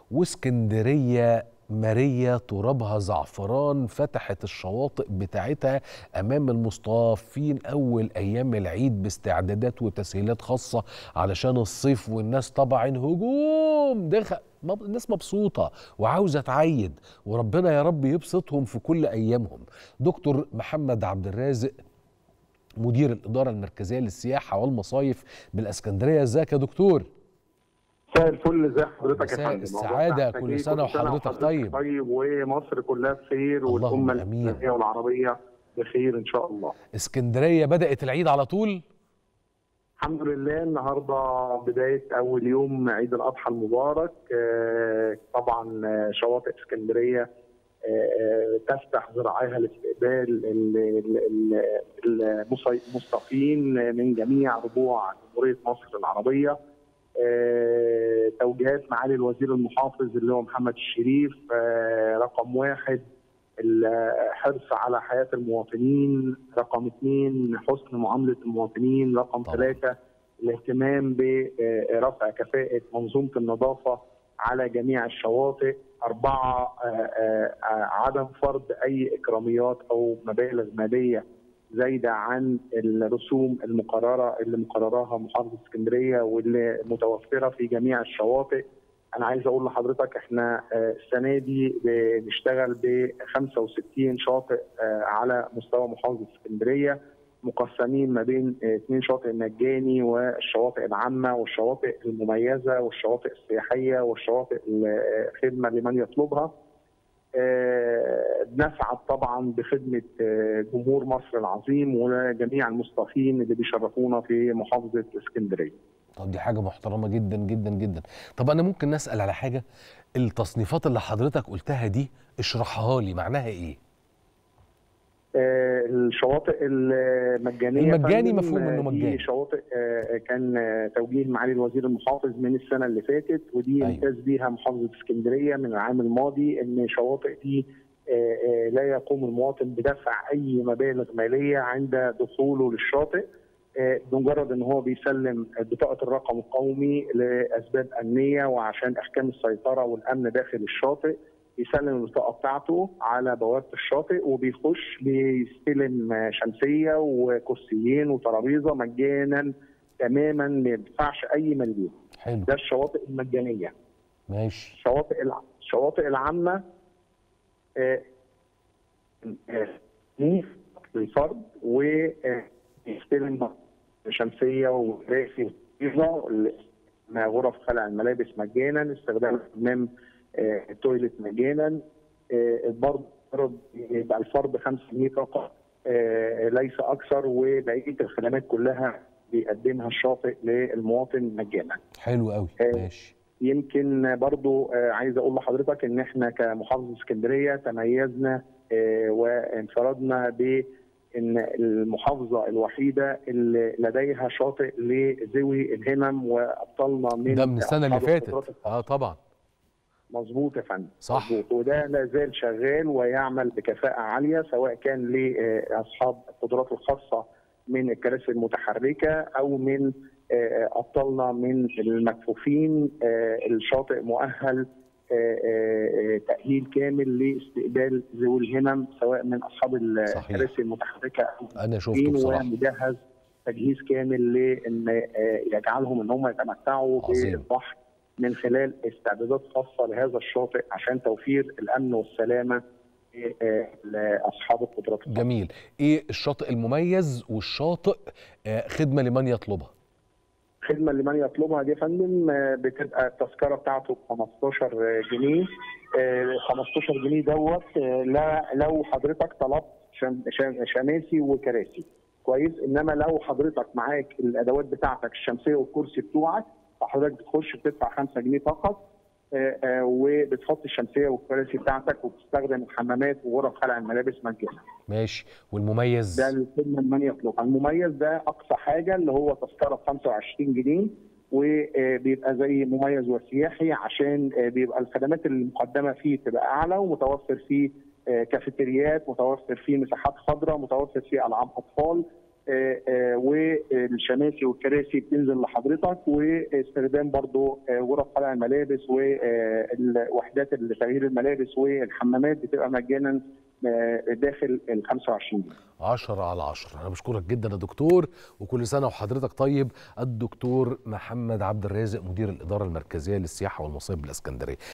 واسكندريه ماريا ترابها زعفران فتحت الشواطئ بتاعتها امام المصطافين اول ايام العيد باستعدادات وتسهيلات خاصه علشان الصيف والناس طبعا هجوم دخل مب- الناس مبسوطه وعاوزه تعيد وربنا يا رب يبسطهم في كل ايامهم دكتور محمد عبد الرازق مدير الاداره المركزيه للسياحه والمصايف بالاسكندريه ازيك يا دكتور مساء الفل ازي حضرتك يا مساء فندم السعادة، والله كل تحية، سنة وحضرتك طيب. طيب ومصر كلها بخير اللهم والامه آمين. الاسلاميه والعربيه بخير ان شاء الله اسكندريه بدات العيد على طول الحمد لله النهارده بدايه اول يوم عيد الاضحى المبارك آه، طبعا آه، شواطئ اسكندريه آه، آه، تفتح ذراعيها لاستقبال ال- ال- ال- المصي- المصطفين من جميع ربوع جمهوريه مصر العربيه آه، توجيهات معالي الوزير المحافظ اللي هو محمد الشريف آه، رقم واحد الحرص على حياة المواطنين رقم اثنين حسن معاملة المواطنين رقم طبعا. ثلاثة الاهتمام برفع كفاءة منظومة النظافة على جميع الشواطئ أربعة آه، آه، آه، عدم فرض أي إكراميات أو مبالغ مالية زايدة عن الرسوم المقررة اللي مقرراها محافظة اسكندرية واللي متوفرة في جميع الشواطئ انا عايز اقول لحضرتك احنا آه، السنه دي بنشتغل ب 65 شاطئ آه، على مستوى محافظه اسكندريه مقسمين ما بين آه، اثنين شاطئ مجاني والشواطئ العامه والشواطئ المميزه والشواطئ السياحيه والشواطئ الخدمه لمن يطلبها. آه، بنسعد طبعا بخدمه آه، جمهور مصر العظيم وجميع المصطفين اللي بيشرفونا في محافظه اسكندريه. طب دي حاجه محترمه جدا جدا جدا طب انا ممكن نسال على حاجه التصنيفات اللي حضرتك قلتها دي اشرحها لي معناها ايه آه، الشواطئ المجانيه المجاني فندم، مفهوم إنه آه، مجاني. دي شواطئ آه، كان آه، توجيه معالي الوزير المحافظ من السنه اللي فاتت ودي أيوة. امتاز بيها محافظه اسكندريه من العام الماضي ان الشواطئ دي آه، آه، لا يقوم المواطن بدفع اي مبالغ ماليه عند دخوله للشاطئ آه، بمجرد ان هو بيسلم بطاقه الرقم القومي لاسباب امنيه وعشان احكام السيطره والامن داخل الشاطئ يسلم البطاقه بتاعته على بوابه الشاطئ وبيخش بيستلم شمسيه وكرسيين وترابيزه مجانا تماما ما يدفعش اي مليون حلو ده الشواطئ المجانيه ماشي الشواطئ الع... الشواطئ العامه آه، آه، نيف للفرد ويستلم شمسيه وكراسي وطرابيزة، ما غرف خلع الملابس مجانا استخدام الحمام آه، التويلت مجانا آه، برضه فرض- يبقى الفرد 5 جنيه فقط آه، ليس اكثر وبقيه الخدمات كلها بيقدمها الشاطئ للمواطن مجانا حلو قوي آه، ماشي يمكن برضو آه، عايز اقول لحضرتك ان احنا كمحافظه اسكندريه تميزنا آه، وانفردنا بان المحافظه الوحيده اللي لديها شاطئ لذوي الهمم وابطالنا من ده من السنه اللي أصحاب فاتت القدرات اه طبعا مظبوط يا فندم صح. مظبوط وده لا زال شغال ويعمل بكفاءه عاليه سواء كان لاصحاب القدرات الخاصه من الكراسي المتحركه او من آه، ابطالنا من المكفوفين آه، الشاطئ مؤهل آه، آه، تاهيل كامل لاستقبال ذوي الهمم سواء من اصحاب صحيح. الكراسي المتحركه او انا شفته بصراحه ومجهز تجهيز كامل لان آه، يجعلهم ان هم يتمتعوا عظيم. بالبحر من خلال استعدادات خاصه لهذا الشاطئ عشان توفير الامن والسلامه آه، لاصحاب القدرات الخاصه. جميل ايه الشاطئ المميز والشاطئ آه خدمه لمن يطلبها خدمه لمن يطلبها دي يا فندم آه، بتبقى التذكره بتاعته ب 15 جنيه آه، 15 جنيه دوت آه، لا لو حضرتك طلبت شم- شم- شماسي وكراسي كويس انما لو حضرتك معاك الادوات بتاعتك الشمسيه والكرسي بتوعك فحضرتك بتخش بتدفع 5 جنيه فقط آه، آه، وبتحط الشمسيه والكراسي بتاعتك وبتستخدم الحمامات وغرف خلع الملابس مجانا ماشي والمميز ده الخدمه لمن يطلبها المميز ده اقصى حاجه اللي هو تذكره ب 25 جنيه وبيبقى زي مميز وسياحي عشان آه، بيبقى الخدمات المقدمه فيه تبقى اعلى ومتوفر فيه آه، كافيتريات متوفر فيه مساحات خضراء متوفر فيه العاب اطفال والشماسي والكراسي بتنزل لحضرتك واستخدام برضو غرف قلع الملابس والوحدات تغيير الملابس والحمامات بتبقى مجانا داخل ال 25 جنيه 10 على 10 انا بشكرك جدا يا دكتور وكل سنه وحضرتك طيب الدكتور محمد عبد الرازق مدير الاداره المركزيه للسياحه والمصايف بالاسكندريه